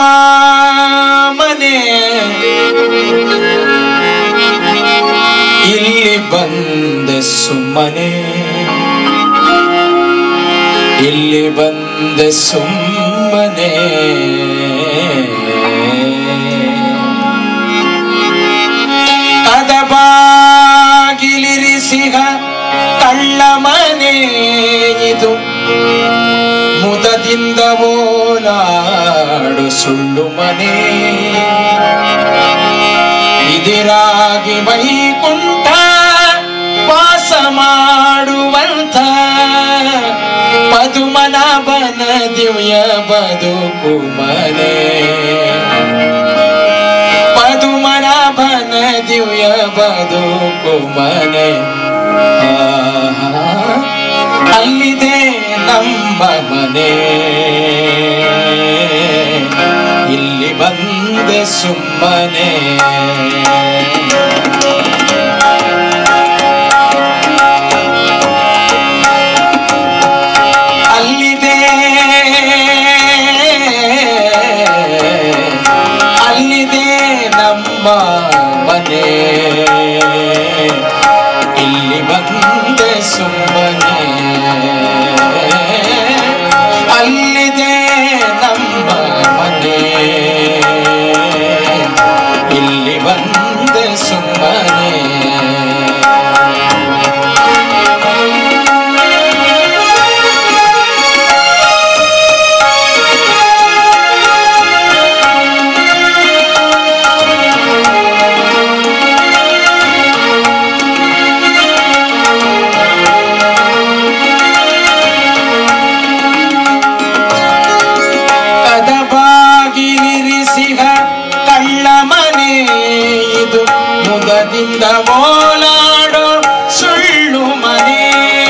ಮನೆ ಇಲ್ಲಿ ಬಂದೆ ಸುಮ್ಮನೆ ಇಲ್ಲಿ ಬಂದೆ ಸುಮ್ಮನೆ ಕದ ಬಾಗಿಲಿರಿಸಿಗ ಕಳ್ಳ ಮನೆ ಇದು ಮುದದಿಂದ ಓಲಾಡು ಸುಳ್ಳು ಮನೆ ಇದಿರಾಗಿ ವೈಕುಂಠ ವಾಸ ಮಾಡುವಂತ ಪದುಮನಾಭನ ದಿವ್ಯ ಬದುಕು ಮನೆ ಪದುಮನಾಭನ ದಿವ್ಯ ಬದುಕು ಮನೆ ಆಹಾ, ಅಲ್ಲಿದೆ ನಮ್ಮ ಮನೆ ಇಲ್ಲಿ ಬಂದೆ ಸುಮ್ಮನೆ ಅಲ್ಲಿದೆ ಅಲ್ಲಿದೆ ನಮ್ಮ ಮನೆ ಇಲ್ಲಿ ಬಂದೆ ಸುಮ್ಮನೆ ಅಲ್ಲಿದೆ ನಮ್ಮ ಮನೆ ಇಲ್ಲಿ ಬಂದೆ ಸುಮ್ಮನೆ ಕದ ಬಾಗಿಲಿರಿಸಿಗ ಕಳ್ಳ ಮನೆ ಇದು ಮುದದಿಂದ ಓಲಾಡೋ ಸುಳ್ಳು ಮನೆ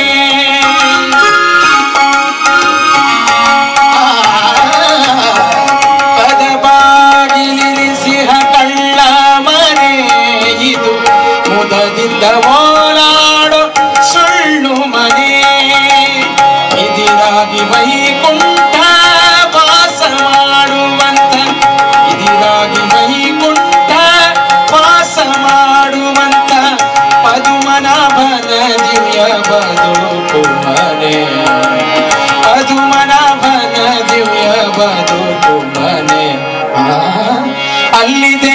ಆ, ಕದ ಬಾಗಿಲಿರಿಸಿಗ ಕಳ್ಳ ಮನೆ ಇದು ಮುದದಿಂದ ಓಲಾಡೋ ಸುಳ್ಳು ಮನೆ ಇದಿರಾಗಿ ವೈಕುಂಠ ವಾಸ ಮಾಡುವಂತ ಇದಿರಾಗಿ ವೈಕುಂಠ ವಾಸ ಮಾಡುವಂತ ಪದುಮನಾಭನ ದಿವ್ಯ ಬದುಕು ಮನೆ ಪದುಮನಾಭನ ದಿವ್ಯ ಬದುಕು ಮನೆ ಆ, ಅಲ್ಲಿದೆ